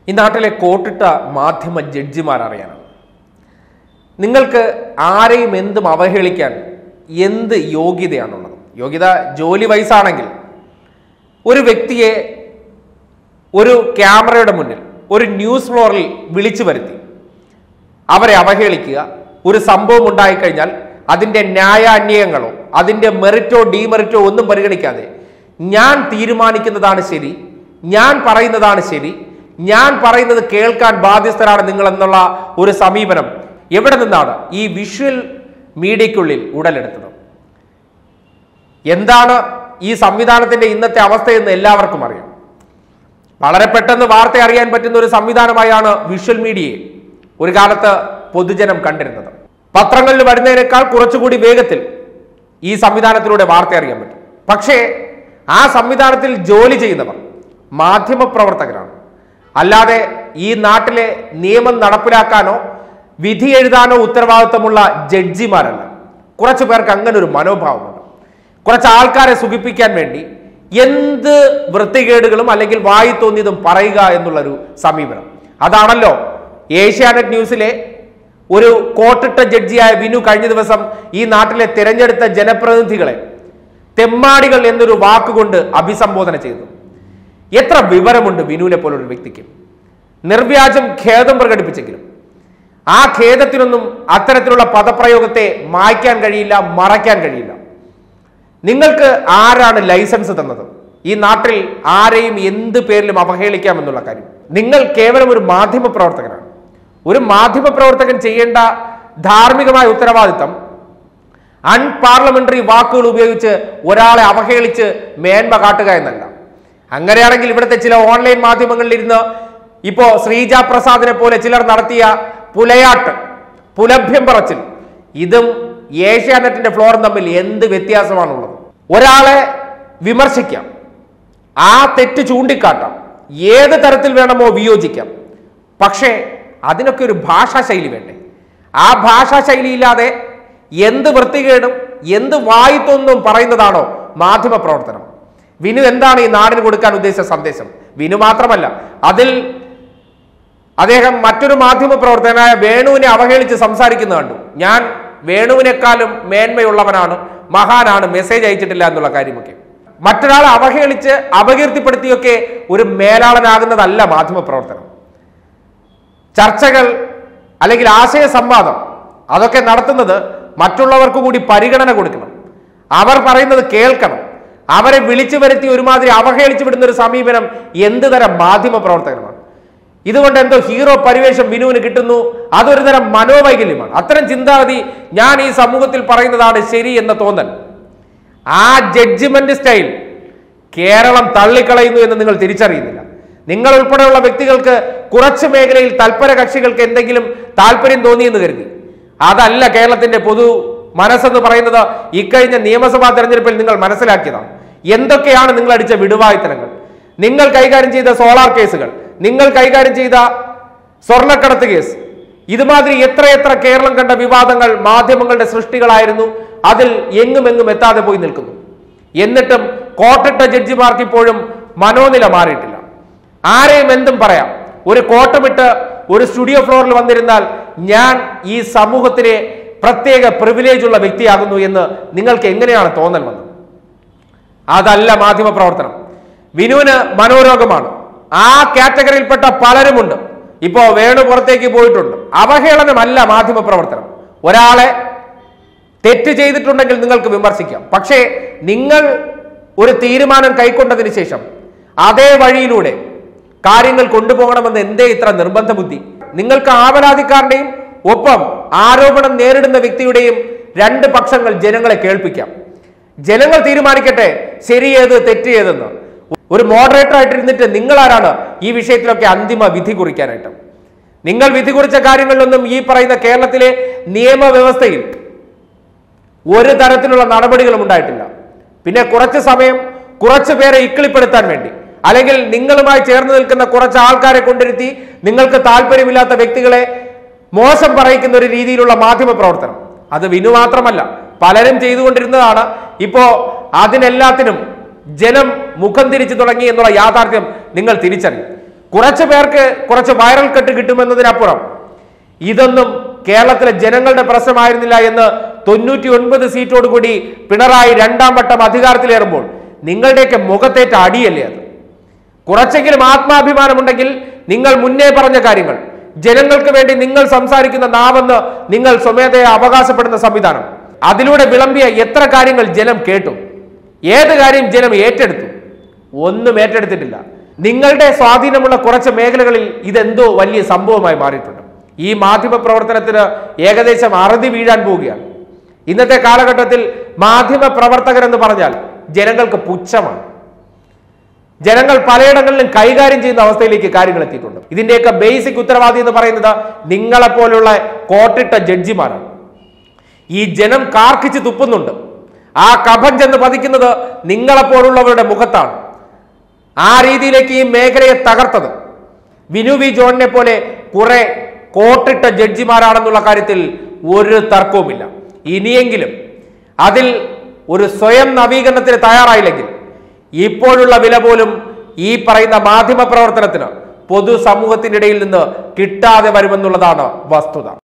ഈ നാട്ടിലെ കോട്ടിട്ട മാധ്യമ ജഡ്ജിമാർ അറിയാനാണ് നിങ്ങൾക്ക് ആരെയും എന്തും അവഹേളിക്കാൻ എന്ത് യോഗ്യതയാണുള്ളത് യോഗ്യത ജോലി വയസ്സാണെങ്കിൽ ഒരു വ്യക്തിയെ ഒരു ക്യാമറയുടെ മുന്നിൽ ഒരു ന്യൂസ് ഫ്ലോറിൽ വിളിച്ചു വരുത്തി അവരെ അവഹേളിക്കുക ഒരു സംഭവം ഉണ്ടായിക്കഴിഞ്ഞാൽ അതിൻ്റെ ന്യായാന്യായങ്ങളോ അതിൻ്റെ മെറിറ്റോ ഡീമെറിറ്റോ ഒന്നും പരിഗണിക്കാതെ ഞാൻ തീരുമാനിക്കുന്നതാണ് ശരി ഞാൻ പറയുന്നതാണ് ശരി ഞാൻ പറയുന്നത് കേൾക്കാൻ ബാധ്യസ്ഥരാണ് നിങ്ങൾ എന്നുള്ള ഒരു സമീപനം എവിടെ നിന്നാണ് ഈ വിഷ്വൽ മീഡിയയ്ക്കുള്ളിൽ ഉടലെടുത്തത് എന്താണ് ഈ സംവിധാനത്തിന്റെ ഇന്നത്തെ അവസ്ഥയെന്ന് എല്ലാവർക്കും അറിയാം വളരെ പെട്ടെന്ന് വാർത്ത അറിയാൻ പറ്റുന്ന ഒരു സംവിധാനമായാണ് വിഷ്വൽ മീഡിയയെ ഒരു കാലത്ത് പൊതുജനം കണ്ടിരുന്നത് പത്രങ്ങളിൽ വരുന്നതിനേക്കാൾ കുറച്ചുകൂടി വേഗത്തിൽ ഈ സംവിധാനത്തിലൂടെ വാർത്ത അറിയാൻ പറ്റും പക്ഷേ ആ സംവിധാനത്തിൽ ജോലി ചെയ്യുന്നവർ മാധ്യമപ്രവർത്തകരാണ് അല്ലാതെ ഈ നാട്ടിലെ നിയമം നടപ്പിലാക്കാനോ വിധി എഴുതാനോ ഉത്തരവാദിത്തമുള്ള ജഡ്ജിമാരല്ല കുറച്ചു പേർക്ക് അങ്ങനെ ഒരു മനോഭാവമുണ്ട് കുറച്ച് ആൾക്കാരെ സുഖിപ്പിക്കാൻ വേണ്ടി എന്ത് വൃത്തികേടുകളും അല്ലെങ്കിൽ വായി തോന്നിയതും പറയുക എന്നുള്ളൊരു സമീപനം അതാണല്ലോ ഏഷ്യാനെറ്റ് ന്യൂസിലെ ഒരു കോട്ടിട്ട ജഡ്ജിയായ വിനു കഴിഞ്ഞ ദിവസം ഈ നാട്ടിലെ തിരഞ്ഞെടുത്ത ജനപ്രതിനിധികളെ തെമ്മാടികൾ എന്നൊരു വാക്കുകൊണ്ട് അഭിസംബോധന ചെയ്തു എത്ര വിവരമുണ്ട് വിനുവിനെ പോലൊരു വ്യക്തിക്ക് നിർവ്യാജം ഖേദം പ്രകടിപ്പിച്ചെങ്കിലും ആ ഖേദത്തിനൊന്നും അത്തരത്തിലുള്ള പദപ്രയോഗത്തെ മായ്ക്കാൻ കഴിയില്ല മറയ്ക്കാൻ കഴിയില്ല നിങ്ങൾക്ക് ആരാണ് ലൈസൻസ് തന്നത് ഈ നാട്ടിൽ ആരെയും എന്ത് പേരിലും അവഹേളിക്കാമെന്നുള്ള കാര്യം നിങ്ങൾ കേവലം ഒരു മാധ്യമ പ്രവർത്തകനാണ് ഒരു മാധ്യമ പ്രവർത്തകൻ ചെയ്യേണ്ട ധാർമ്മികമായ ഉത്തരവാദിത്തം അൺപാർലമെന്ററി വാക്കുകൾ ഉപയോഗിച്ച് ഒരാളെ അവഹേളിച്ച് മേന്മ കാട്ടുക എന്നല്ല അങ്ങനെയാണെങ്കിൽ ഇവിടുത്തെ ചില ഓൺലൈൻ മാധ്യമങ്ങളിൽ ഇരുന്ന് ഇപ്പോ ശ്രീജ പ്രസാദിനെ പോലെ ചിലർ നടത്തിയ പുലയാട്ട് പുലഭ്യം പറച്ചിൽ ഇതും ഏഷ്യാനെറ്റിന്റെ ഫ്ലോറും തമ്മിൽ എന്ത് വ്യത്യാസമാണുള്ളത് ഒരാളെ വിമർശിക്കാം ആ തെറ്റ് ചൂണ്ടിക്കാട്ടാം ഏത് തരത്തിൽ വേണമോ വിയോജിക്കാം പക്ഷേ അതിനൊക്കെ ഒരു ഭാഷാ ശൈലി വേണ്ടേ ആ ഭാഷാ ശൈലി ഇല്ലാതെ എന്ത് വൃത്തികേടും എന്ത് വായിത്തൊന്നും പറയുന്നതാണോ മാധ്യമ പ്രവർത്തനം വിനു എന്താണ് ഈ നാടിന് കൊടുക്കാൻ ഉദ്ദേശിച്ച സന്ദേശം വിനു മാത്രമല്ല അതിൽ അദ്ദേഹം മറ്റൊരു മാധ്യമ പ്രവർത്തകനായ വേണുവിനെ അവഹേളിച്ച് സംസാരിക്കുന്ന കണ്ടു ഞാൻ വേണുവിനേക്കാളും മേന്മയുള്ളവനാണ് മഹാനാണ് മെസ്സേജ് അയച്ചിട്ടില്ല എന്നുള്ള കാര്യമൊക്കെ മറ്റൊരാളെ അവഹേളിച്ച് അപകീർത്തിപ്പെടുത്തിയൊക്കെ ഒരു മേലാളനാകുന്നതല്ല മാധ്യമ പ്രവർത്തനം ചർച്ചകൾ അല്ലെങ്കിൽ ആശയ സംവാദം അതൊക്കെ നടത്തുന്നത് മറ്റുള്ളവർക്ക് കൂടി പരിഗണന കൊടുക്കണം അവർ പറയുന്നത് കേൾക്കണം അവരെ വിളിച്ചു വരുത്തി ഒരുമാതിരി അവഹേളിച്ചു വിടുന്ന ഒരു സമീപനം എന്ത് തരം മാധ്യമ പ്രവർത്തകനാണ് ഇതുകൊണ്ട് എന്തോ ഹീറോ പരിവേഷം വിനുവിന് കിട്ടുന്നു അതൊരു തരം മനോവൈകല്യമാണ് അത്തരം ചിന്താഗതി ഞാൻ ഈ സമൂഹത്തിൽ പറയുന്നതാണ് ശരി എന്ന തോന്നൽ ആ ജഡ്ജിമെന്റ് സ്റ്റൈൽ കേരളം തള്ളിക്കളയുന്നു എന്ന് നിങ്ങൾ തിരിച്ചറിയുന്നില്ല നിങ്ങൾ ഉൾപ്പെടെയുള്ള വ്യക്തികൾക്ക് കുറച്ച് മേഖലയിൽ തൽപര കക്ഷികൾക്ക് എന്തെങ്കിലും താല്പര്യം തോന്നിയെന്ന് കരുതി അതല്ല കേരളത്തിന്റെ പൊതു മനസ്സെന്ന് പറയുന്നത് ഇക്കഴിഞ്ഞ നിയമസഭാ തെരഞ്ഞെടുപ്പിൽ നിങ്ങൾ മനസ്സിലാക്കിയതാണ് എന്തൊക്കെയാണ് നിങ്ങൾ അടിച്ച വിടുവായുത്തനങ്ങൾ നിങ്ങൾ കൈകാര്യം ചെയ്ത സോളാർ കേസുകൾ നിങ്ങൾ കൈകാര്യം ചെയ്ത സ്വർണ്ണക്കടത്ത് കേസ് ഇതുമാതിരി എത്രയെത്ര കേരളം കണ്ട വിവാദങ്ങൾ മാധ്യമങ്ങളുടെ സൃഷ്ടികളായിരുന്നു അതിൽ എങ്ങും എങ്ങും എത്താതെ പോയി നിൽക്കുന്നു എന്നിട്ടും കോട്ടിട്ട ജഡ്ജിമാർക്ക് ഇപ്പോഴും മനോനില മാറിയിട്ടില്ല ആരെയും എന്തും പറയാം ഒരു കോട്ടമിട്ട് ഒരു സ്റ്റുഡിയോ ഫ്ലോറിൽ വന്നിരുന്നാൽ ഞാൻ ഈ സമൂഹത്തിലെ പ്രത്യേക പ്രിവിലേജ് ഉള്ള വ്യക്തിയാകുന്നു എന്ന് നിങ്ങൾക്ക് എങ്ങനെയാണ് തോന്നൽ വന്നത് അതല്ല മാധ്യമ പ്രവർത്തനം വിനുവിന് മനോരോഗമാണ് ആ കാറ്റഗറിയിൽപ്പെട്ട പലരുമുണ്ട് ഇപ്പോ വേണു പുറത്തേക്ക് പോയിട്ടുണ്ട് അവഹേളനമല്ല മാധ്യമ പ്രവർത്തനം ഒരാളെ തെറ്റ് ചെയ്തിട്ടുണ്ടെങ്കിൽ നിങ്ങൾക്ക് വിമർശിക്കാം പക്ഷേ നിങ്ങൾ ഒരു തീരുമാനം കൈക്കൊണ്ടതിന് ശേഷം അതേ വഴിയിലൂടെ കാര്യങ്ങൾ കൊണ്ടുപോകണമെന്ന് എന്തേ ഇത്ര നിർബന്ധ ബുദ്ധി നിങ്ങൾക്ക് ആവലാതിക്കാരന്റെയും ഒപ്പം ആരോപണം നേരിടുന്ന വ്യക്തിയുടെയും രണ്ട് പക്ഷങ്ങൾ ജനങ്ങളെ കേൾപ്പിക്കാം ജനങ്ങൾ തീരുമാനിക്കട്ടെ ശരി ഏത് തെറ്റ് ഏതെന്ന് ഒരു മോഡറേറ്റർ ആയിട്ടിരുന്നിട്ട് നിങ്ങൾ ആരാണ് ഈ വിഷയത്തിലൊക്കെ അന്തിമ വിധി കുറിക്കാനായിട്ട് നിങ്ങൾ വിധി കുറിച്ച കാര്യങ്ങളിലൊന്നും ഈ പറയുന്ന കേരളത്തിലെ നിയമവ്യവസ്ഥയിൽ ഒരു തരത്തിലുള്ള നടപടികളും ഉണ്ടായിട്ടില്ല പിന്നെ കുറച്ച് സമയം കുറച്ച് പേരെ ഇക്കിളിപ്പെടുത്താൻ വേണ്ടി അല്ലെങ്കിൽ നിങ്ങളുമായി ചേർന്ന് നിൽക്കുന്ന കുറച്ച് ആൾക്കാരെ കൊണ്ടിരുത്തി നിങ്ങൾക്ക് താല്പര്യമില്ലാത്ത വ്യക്തികളെ മോശം പറയിക്കുന്ന ഒരു രീതിയിലുള്ള മാധ്യമ പ്രവർത്തനം അത് വിനു മാത്രമല്ല പലരും ചെയ്തുകൊണ്ടിരുന്നതാണ് ഇപ്പോ അതിനെല്ലാത്തിനും ജനം മുഖം തിരിച്ചു തുടങ്ങി എന്നുള്ള യാഥാർത്ഥ്യം നിങ്ങൾ തിരിച്ചറിയും കുറച്ച് പേർക്ക് കുറച്ച് വൈറൽ കെട്ട് കിട്ടുമെന്നതിനപ്പുറം ഇതൊന്നും കേരളത്തിലെ ജനങ്ങളുടെ പ്രശ്നമായിരുന്നില്ല എന്ന് തൊണ്ണൂറ്റി ഒൻപത് സീറ്റോട് കൂടി പിണറായി രണ്ടാം വട്ടം അധികാരത്തിലേറുമ്പോൾ നിങ്ങളുടെയൊക്കെ മുഖത്തേറ്റ അടിയല്ലേ അത് കുറച്ചെങ്കിലും ആത്മാഭിമാനമുണ്ടെങ്കിൽ നിങ്ങൾ മുന്നേ പറഞ്ഞ കാര്യങ്ങൾ ജനങ്ങൾക്ക് വേണ്ടി നിങ്ങൾ സംസാരിക്കുന്ന നാവെന്ന് നിങ്ങൾ സ്വമേധയെ അവകാശപ്പെടുന്ന സംവിധാനം അതിലൂടെ വിളമ്പിയ എത്ര കാര്യങ്ങൾ ജനം കേട്ടു ഏത് കാര്യം ജനം ഏറ്റെടുത്തു ഒന്നും ഏറ്റെടുത്തിട്ടില്ല നിങ്ങളുടെ സ്വാധീനമുള്ള കുറച്ച് മേഖലകളിൽ ഇതെന്തോ വലിയ സംഭവമായി മാറിയിട്ടുണ്ട് ഈ മാധ്യമ പ്രവർത്തനത്തിന് ഏകദേശം അറുതി വീഴാൻ പോവുകയാണ് ഇന്നത്തെ കാലഘട്ടത്തിൽ മാധ്യമ പ്രവർത്തകരെന്ന് പറഞ്ഞാൽ ജനങ്ങൾക്ക് പുച്ഛമാണ് ജനങ്ങൾ പലയിടങ്ങളിലും കൈകാര്യം ചെയ്യുന്ന അവസ്ഥയിലേക്ക് കാര്യങ്ങൾ എത്തിയിട്ടുണ്ട് ഇതിന്റെയൊക്കെ ബേസിക് ഉത്തരവാദി എന്ന് പറയുന്നത് നിങ്ങളെപ്പോലുള്ള കോട്ടിട്ട ജഡ്ജിമാരാണ് ഈ ജനം കാർക്കിച്ച് തുപ്പുന്നുണ്ട് ആ കഫം ചെന്ന് പതിക്കുന്നത് നിങ്ങളെപ്പോലുള്ളവരുടെ മുഖത്താണ് ആ രീതിയിലേക്ക് ഈ മേഖലയെ തകർത്തത് വിനു വി ജോണിനെ പോലെ കുറെ കോട്ടിട്ട ജഡ്ജിമാരാണെന്നുള്ള കാര്യത്തിൽ ഒരു തർക്കവുമില്ല ഇനിയെങ്കിലും അതിൽ ഒരു സ്വയം നവീകരണത്തിന് തയ്യാറായില്ലെങ്കിൽ ഇപ്പോഴുള്ള വില പോലും ഈ പറയുന്ന മാധ്യമ പ്രവർത്തനത്തിന് പൊതുസമൂഹത്തിനിടയിൽ നിന്ന് കിട്ടാതെ വരുമെന്നുള്ളതാണ് വസ്തുത